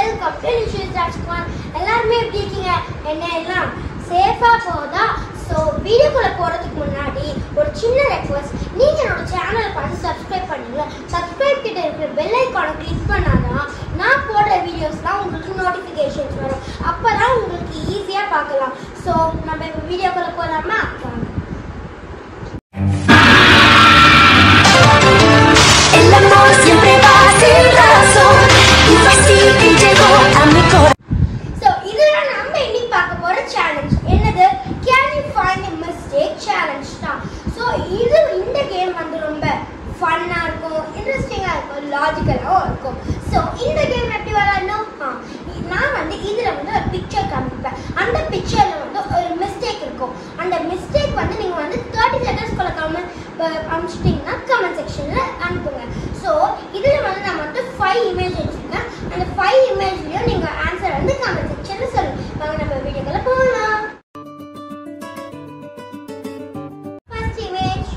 Welcome to Nishith Rajkumar எல்லாருமே எப்படி இருக்கீங்க என்ன எல்லாம் சேஃபா போதா ஸோ வீடியோக்குள்ள போறதுக்கு முன்னாடி ஒரு சின்ன ரெக்வஸ்ட் நீங்க என்னோட சேனலை பார்த்து சப்ஸ்கிரைப் பண்ணுங்க சப்ஸ்கிரைப் கிட்ட இருக்கிற பெல் ஐக்கானை கிளிக் பண்ணாதான் நான் போடுற வீடியோஸ்லாம் உங்களுக்கு நோட்டிஃபிகேஷன்ஸ் வரும் அப்பதான் உங்களுக்கு ஈஸியா பார்க்கலாம் ஸோ நம்ம இப்போ வீடியோக்குள்ள போலாமா El amor siempre va sin razón y fue así que llegó a mi corazón. So இதெல்லாம் நம்ம இன்னைக்கு பார்க்க போற சேலஞ்ச் என்னது can you find mistake challenge தான் ஸோ இது இந்த கேம் வந்து ரொம்ப ஃபன்னாக இருக்கும் இன்ட்ரெஸ்டிங்காக இருக்கும் லாஜிக்கலாகவும் இருக்கும் ஸோ இந்த கேம் எப்படி விளையாடணும் ஆ, நான் வந்து இதில் வந்து ஒரு பிக்சர் காமிப்பேன் அந்த பிக்சரில் வந்து ஒரு மிஸ்டேக் இருக்கும் அந்த மிஸ்டேக் வந்து நீங்கள் வந்து தேர்ட்டி செகண்ட்ஸ்குள்ள கமெண்ட் அனுப்பிச்சிட்டிங்கன்னா கமெண்ட் செக்ஷனில் அனுப்புங்க ஸோ இதில் வந்து நான் வந்து ஃபைவ் இமேஜ் வச்சுருக்கேன் அந்த ஃபைவ் இமேஜ்லேயும் நீங்கள் ஆன்சர் வந்து கமெண்ட் செக்ஷனில் சொல்லுங்க வாங்க நம்ம வீடியோக்குள்ள போகலாம் ஃபர்ஸ்ட் இமேஜ்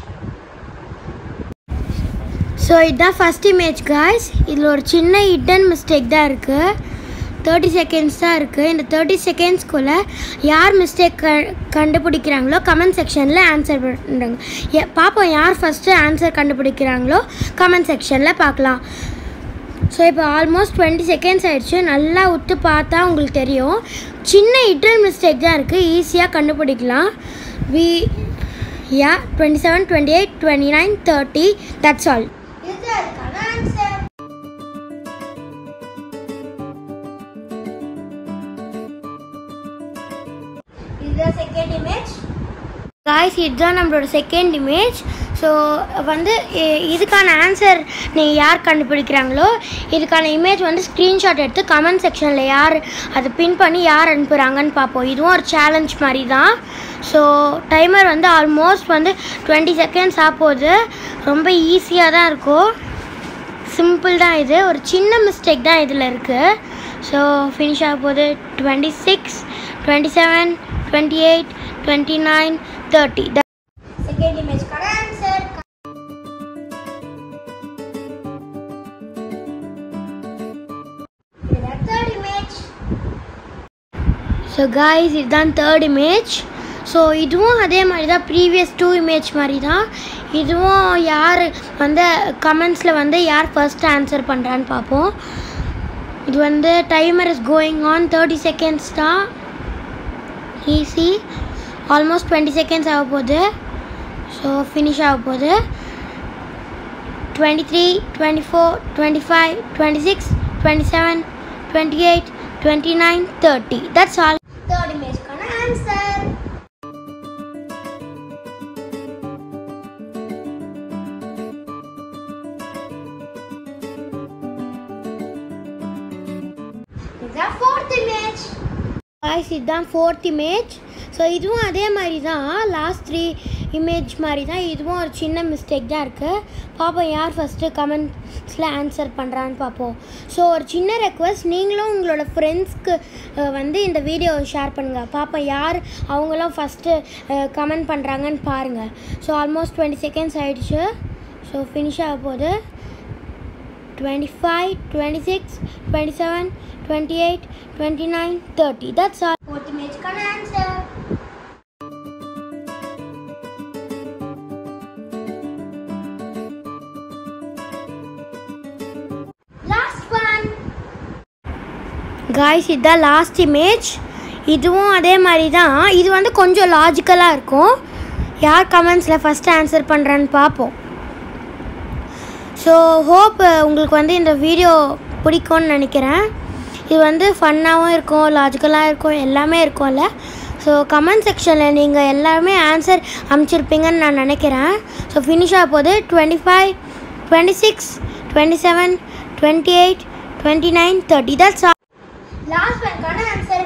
ஸோ இதுதான் ஃபஸ்ட் இமேஜ் காய்ஸ் இதில் ஒரு சின்ன ஹிடன் மிஸ்டேக் தான் இருக்குது தேர்ட்டி செகண்ட்ஸ் தான் இருக்குது இந்த தேர்ட்டி செகண்ட்ஸ்குள்ளே யார் மிஸ்டேக் க கண்டுபிடிக்கிறாங்களோ கமெண்ட் செக்ஷனில் ஆன்சர் பண்ணுறாங்க எ பார்ப்போம் யார் ஃபஸ்ட்டு ஆன்சர் கண்டுபிடிக்கிறாங்களோ கமெண்ட் செக்ஷனில் பார்க்கலாம் ஸோ இப்போ ஆல்மோஸ்ட் டுவெண்ட்டி செகண்ட்ஸ் ஆயிடுச்சு நல்லா விட்டு பார்த்தா உங்களுக்கு தெரியும் சின்ன இட்டல் மிஸ்டேக் தான் இருக்குது ஈஸியாக கண்டுபிடிக்கலாம் வி யா twenty seven twenty eight twenty nine thirty that's all இதுதான் அதுக்கான ஆன்சர் இதுதான் செகண்ட் இமேஜ் காய்ஸ் இதுதான் நம்மளோட செகண்ட் இமேஜ் ஸோ வந்து இ- இதுக்கான ஆன்சர் நீங்கள் யார் கண்டுபிடிக்கிறாங்களோ இதுக்கான இமேஜ் வந்து ஸ்க்ரீன்ஷாட் எடுத்து கமெண்ட் செக்ஷனில் யார் அதை பின் பண்ணி யார் அனுப்புகிறாங்கன்னு பார்ப்போம் இதுவும் ஒரு சேலஞ்ச் மாதிரி தான் ஸோ டைமர் வந்து ஆல்மோஸ்ட் வந்து டுவெண்ட்டி செகண்ட்ஸ் ஆகும்போது ரொம்ப ஈஸியாக தான் இருக்கும் சிம்பிள் தான் இது ஒரு சின்ன மிஸ்டேக் தான் இதில் இருக்குது ஸோ ஃபினிஷ் ஆக போகுது twenty six twenty seven twenty eight twenty nine thirty second இமேஜ்க்கான answer third image so guys இதுதான் தேர்ட் இமேஜ் ஸோ இதுவும் அதே மாதிரி தான் ப்ரீவியஸ் டூ இமேஜ் மாதிரி தான் இதுவும் யார் வந்து கமெண்ட்ஸில் வந்து யார் ஃபர்ஸ்ட் ஆன்சர் பண்ணுறான்னு பார்ப்போம் இது வந்து timer is going on thirty seconds தான் ஈஸி ஆல்மோஸ்ட் டுவெண்ட்டி செகண்ட்ஸ் ஆக போகுது ஸோ ஃபினிஷ் ஆக போகுது twenty three twenty four twenty five twenty six twenty seven twenty eight twenty nine thirty that's all third இமேஜ்க்கான ஆன்சர் இதுதான் fourth image guys இதுதான் fourth image so இதுவும் அதே மாதிரி தான் லாஸ்ட் த்ரீ இமேஜ் மாதிரி தான் இதுவும் ஒரு சின்ன மிஸ்டேக் தான் இருக்குது பார்ப்போம் யார் ஃபஸ்ட்டு கமெண்ட்ஸில் ஆன்சர் பண்ணுறான்னு பார்ப்போம் ஸோ ஒரு சின்ன ரெக்வஸ்ட் நீங்களும் உங்களோட ஃப்ரெண்ட்ஸ்க்கு வந்து இந்த வீடியோவை ஷேர் பண்ணுங்கள் பார்ப்போம் யார் அவங்களும் ஃபஸ்ட்டு கமெண்ட் பண்ணுறாங்கன்னு பாருங்கள் ஸோ ஆல்மோஸ்ட் டுவெண்ட்டி செகண்ட்ஸ் ஆயிடுச்சு ஸோ ஃபினிஷ் ஆக போகுது twenty five twenty six twenty seven twenty eight twenty nine thirty that's all fourth இமேஜ்க்கான ஆன்சர் லாஸ்ட் ஒன் காய்ஸ் இதுதான் லாஸ்ட் இமேஜ் இதுவும் அதே மாதிரி தான் இது வந்து கொஞ்சம் லாஜிக்கலாக இருக்கும் யார் கமெண்ட்ஸில் ஃபஸ்ட்டு ஆன்சர் பண்ணுறேன்னு பார்ப்போம் ஸோ ஹோப் உங்களுக்கு வந்து இந்த வீடியோ பிடிக்கும்னு நினைக்கிறேன் இது வந்து ஃபன்னாகவும் இருக்கும் லாஜிக்கலாக இருக்கும் எல்லாமே இருக்கும்ல ஸோ கமெண்ட் செக்ஷனில் நீங்கள் எல்லாருமே ஆன்சர் அனுப்பிச்சிருப்பீங்கன்னு நான் நினைக்கிறேன் ஸோ ஃபினிஷ் ஆக போது twenty five twenty six twenty seven twenty eight twenty nine thirty that's last ஒன்க்கான ஆன்சர்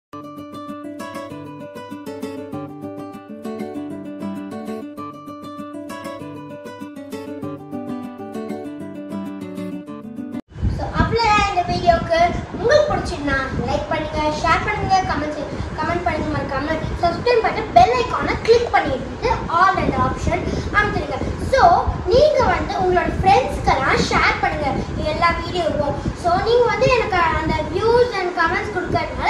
ஸோ அவ்வளோதான் இந்த வீடியோக்கு உங்களுக்கு பிடிச்சிருந்தா லைக் பண்ணுங்க ஷேர் பண்ணுங்க கமெண்ட் கமெண்ட் பண்ணுங்க மறக்காம சப்ஸ்கிரைப் பண்ணி பெல் ஐக்கானை கிளிக் பண்ணிட்டு ஆல் அந்த ஆப்ஷன் அமைச்சிருங்க ஸோ நீங்க வந்து உங்களோட ஃப்ரெண்ட்ஸ்க்கெல்லாம் ஷேர் பண்ணுங்க எல்லா வீடியோவும் ஸோ நீங்க வந்து எனக்கு அந்த வியூஸ் கமெண்ட்ஸ் கொடுக்காங்க